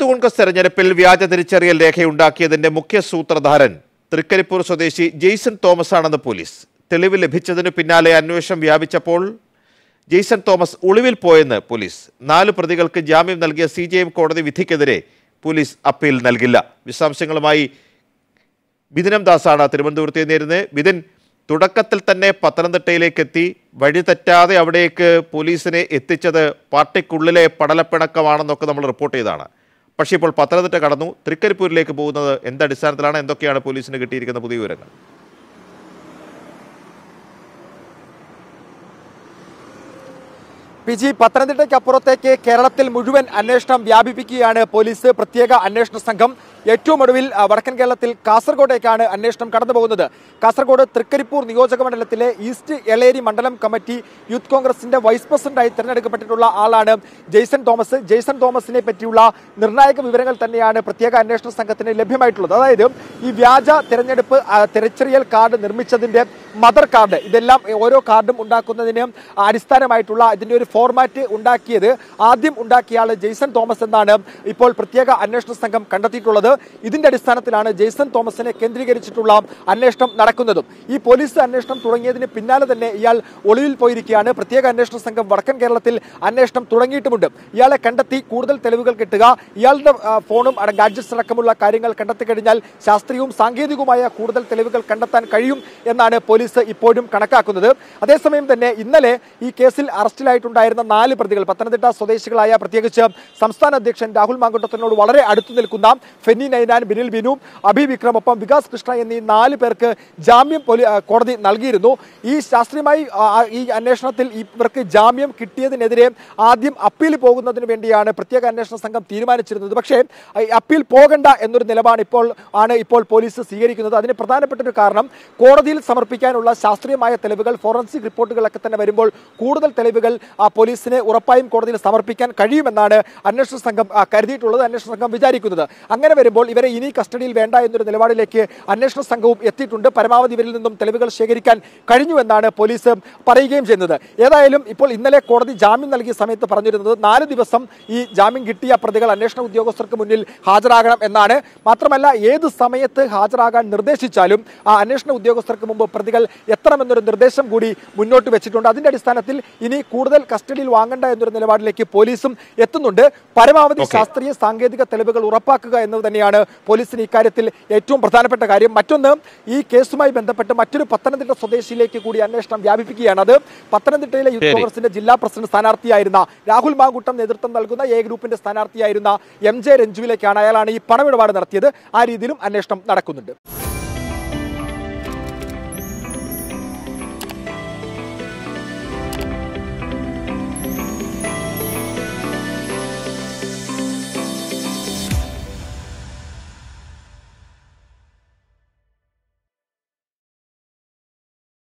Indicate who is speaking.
Speaker 1: കോൺഗ്രസ് തെരഞ്ഞെടുപ്പിൽ വ്യാജ തിരിച്ചറിയൽ രേഖയുണ്ടാക്കിയതിന്റെ മുഖ്യ സൂത്രധാരൻ തൃക്കരിപ്പൂർ സ്വദേശി ജെയ്സൺ തോമസ് ആണെന്ന് പോലീസ് തെളിവ് ലഭിച്ചതിനു പിന്നാലെ അന്വേഷണം വ്യാപിച്ചപ്പോൾ ജെയ്സൺ തോമസ് ഒളിവിൽ പോയെന്ന് പോലീസ് നാല് പ്രതികൾക്ക് ജാമ്യം നൽകിയ സി കോടതി വിധിക്കെതിരെ പോലീസ് അപ്പീൽ നൽകില്ല വിശദാംശങ്ങളുമായി ബിദിനം ദാസാണ് തിരുവനന്തപുരത്ത് നേരുന്നത് ബിദിൻ തുടക്കത്തിൽ തന്നെ പത്തനംതിട്ടയിലേക്ക് എത്തി വഴി തെറ്റാതെ അവിടേക്ക് പോലീസിനെ എത്തിച്ചത് പാർട്ടിക്കുള്ളിലെ പടലപ്പിണക്കമാണെന്നൊക്കെ നമ്മൾ റിപ്പോർട്ട് ചെയ്തതാണ് പക്ഷേ ഇപ്പോൾ പത്തനംതിട്ട കടന്നു തൃക്കരിപ്പൂരിലേക്ക് പോകുന്നത് എന്തടിസ്ഥാനത്തിലാണ് എന്തൊക്കെയാണ് പോലീസിന് കിട്ടിയിരിക്കുന്ന പുതിയ വിവരങ്ങൾ
Speaker 2: പി ജി പത്തനംതിട്ടയ്ക്കപ്പുറത്തേക്ക് കേരളത്തിൽ മുഴുവൻ അന്വേഷണം വ്യാപിപ്പിക്കുകയാണ് പോലീസ് പ്രത്യേക അന്വേഷണ സംഘം ഏറ്റവും ഒടുവിൽ ആ, വടക്കൻ കേരളത്തിൽ കാസർഗോഡേക്കാണ് അന്വേഷണം കടന്നു പോകുന്നത് കാസർഗോഡ് തൃക്കരിപ്പൂർ നിയോജക മണ്ഡലത്തിലെ ഈസ്റ്റ് എളേരി മണ്ഡലം കമ്മിറ്റി യൂത്ത് കോൺഗ്രസിന്റെ വൈസ് പ്രസിഡന്റായി തിരഞ്ഞെടുക്കപ്പെട്ടിട്ടുള്ള ആളാണ് ജെയ്സൺ തോമസ് ജെയ്സൺ തോമസിനെ പറ്റിയുള്ള നിർണായക വിവരങ്ങൾ തന്നെയാണ് പ്രത്യേക അന്വേഷണ സംഘത്തിന് ലഭ്യമായിട്ടുള്ളത് അതായത് ഈ വ്യാജ തെരഞ്ഞെടുപ്പ് ആ, തിരിച്ചറിയൽ കാർഡ് നിർമ്മിച്ചതിന്റെ മദർ കാർഡ് ഇതെല്ലാം ഓരോ കാർഡും ഉണ്ടാക്കുന്നതിന് അടിസ്ഥാനമായിട്ടുള്ള ഇതിന്റെ ഒരു ഫോർമാറ്റ് ഉണ്ടാക്കിയത് ആദ്യം ഉണ്ടാക്കിയ ആള് ജെയ്സൺ തോമസ് എന്നാണ് ഇപ്പോൾ പ്രത്യേക അന്വേഷണ സംഘം കണ്ടെത്തിയിട്ടുള്ളത് ഇതിന്റെ അടിസ്ഥാനത്തിലാണ് ജെയ്സൺ തോമസിനെ കേന്ദ്രീകരിച്ചിട്ടുള്ള അന്വേഷണം നടക്കുന്നതും ഈ പോലീസ് അന്വേഷണം തുടങ്ങിയതിന് പിന്നാലെ തന്നെ ഇയാൾ ഒളിവിൽ പോയിരിക്കുകയാണ് പ്രത്യേക അന്വേഷണ സംഘം വടക്കൻ കേരളത്തിൽ അന്വേഷണം തുടങ്ങിയിട്ടുമുണ്ട് ഇയാളെ കണ്ടെത്തി കൂടുതൽ തെളിവുകൾ കിട്ടുക ഇയാളുടെ ആ, ഫോണും അട- ഗാഡ്ജറ്റ്സ് അടക്കമുള്ള കാര്യങ്ങൾ കണ്ടെത്തി കഴിഞ്ഞാൽ ശാസ്ത്രീയവും സാങ്കേതികവുമായ കൂടുതൽ തെളിവുകൾ കണ്ടെത്താൻ കഴിയും എന്നാണ് പോലീസ് ഇപ്പോഴും കണക്കാക്കുന്നത് അതേസമയം തന്നെ ഇന്നലെ ഈ കേസിൽ അറസ്റ്റിലായിട്ടുണ്ടായിരുന്ന നാല് പ്രതികൾ പത്തനംതിട്ട സ്വദേശികളായ പ്രത്യേകിച്ച് സംസ്ഥാന അധ്യക്ഷൻ രാഹുൽ മാങ്കുട്ടത്തിനോട് വളരെ അടുത്തു നിൽക്കുന്ന ഫെന്നി നൈനാൻ ബിനിൽ ബിനു അഭി വിക്രം ഒപ്പം വികാസ് കൃഷ്ണ എന്നീ നാല് പേർക്ക് ജാമ്യം പോലീ- ആ, കോടതി നൽകിയിരുന്നു ഈ ശാസ്ത്രീയമായി ആ, ആ, ഈ അന്വേഷണത്തിൽ ഇവർക്ക് ജാമ്യം കിട്ടിയതിനെതിരെ ആദ്യം അപ്പീൽ പോകുന്നതിന് വേണ്ടിയാണ് പ്രത്യേക അന്വേഷണ സംഘം തീരുമാനിച്ചിരുന്നത് പക്ഷേ ആ, ഈ അപ്പീൽ പോകണ്ട എന്നൊരു നിലപാട് ഇപ്പോൾ ആണ് ഇപ്പോൾ പോലീസ് സ്വീകരിക്കുന്നത് അതിന് പ്രധാനപ്പെട്ട ഒരു കാരണം കോടതിയിൽ സമർപ്പിക്കാനുള്ള ശാസ്ത്രീയമായ തെളിവുകൾ ഫോറൻസിക് റിപ്പോർട്ടുകളൊക്കെ തന്നെ വരുമ്പോൾ കൂടുതൽ തെളിവുകൾ ആ, പോലീസിന് ഉറപ്പായും കോടതിയിൽ സമർപ്പിക്കാൻ കഴിയുമെന്നാണ് അന്വേഷണ സംഘം ആ, കരുതിയിട്ടുള്ളത് അന്വേഷണ സംഘം വിചാരിക്കുന്നത് അങ്ങനെ വരുമ്പോൾ ഇവരെ ഇനി കസ്റ്റഡിയിൽ വേണ്ട എന്നൊരു നിലപാടിലേക്ക് അന്വേഷണ സംഘവും എത്തിയിട്ടുണ്ട് പരമാവധി ഇവരിൽ നിന്നും തെളിവുകൾ ശേഖരിക്കാൻ കഴിഞ്ഞുവെന്നാണ് പോലീസ് പറയുകയും ചെയ്യുന്നത് ഏതായാലും ഇപ്പോൾ ഇന്നലെ കോടതി ജാമ്യം നൽകിയ സമയത്ത് പറഞ്ഞിരുന്നത് നാല് ദിവസം ഈ ജാമ്യം കിട്ടിയ പ്രതികൾ അന്വേഷണ ഉദ്യോഗസ്ഥർക്ക് മുന്നിൽ ഹാജരാകണം എന്നാണ് മാത്രമല്ല ഏത് സമയത്ത് ഹാജരാകാൻ നിർദ്ദേശിച്ചാലും ആ അന്വേഷണ ഉദ്യോഗസ്ഥർക്ക് മുമ്പ് പ്രതികൾ എത്തണമെന്നൊരു നിർദ്ദേശം കൂടി മുന്നോട്ട് വെച്ചിട്ടുണ്ട് അതിന്റെ അടിസ്ഥാനത്തിൽ ഇനി കൂടുതൽ കസ്റ്റഡിയിൽ വാങ്ങണ്ട എന്നൊരു നിലപാടിലേക്ക് പോലീസും എത്തുന്നുണ്ട് പരമാവധി
Speaker 1: Okay.
Speaker 2: ശാസ്ത്രീയ സാങ്കേതിക തെളിവുകൾ ഉറപ്പാക്കുക എന്നത് തന്നെയാണ് പോലീസിന് ഇക്കാര്യത്തിൽ ഏറ്റവും പ്രധാനപ്പെട്ട കാര്യം മറ്റൊന്ന് ഈ കേസുമായി ബന്ധപ്പെട്ട് മറ്റൊരു പത്തനംതിട്ട സ്വദേശിയിലേക്ക് കൂടി അന്വേഷണം വ്യാപിപ്പിക്കുകയാണ് അത് പത്തനംതിട്ടയിലെ യൂത്ത്
Speaker 1: ശരി.
Speaker 2: കോൺഗ്രസിന്റെ ജില്ലാ പ്രസിഡന്റ് സ്ഥാനാർത്ഥിയായിരുന്ന രാഹുൽ മാങ്കുട്ടം നേതൃത്വം നൽകുന്ന എ ഗ്രൂപ്പിന്റെ സ്ഥാനാർത്ഥിയായിരുന്ന എം ജെ രഞ്ജുവിലേക്കാണ് അയാളാണ് ഈ പണമിടപാട് നടത്തിയത് ആ രീതിയിലും അന്വേഷണം നടക്കുന്നുണ്ട്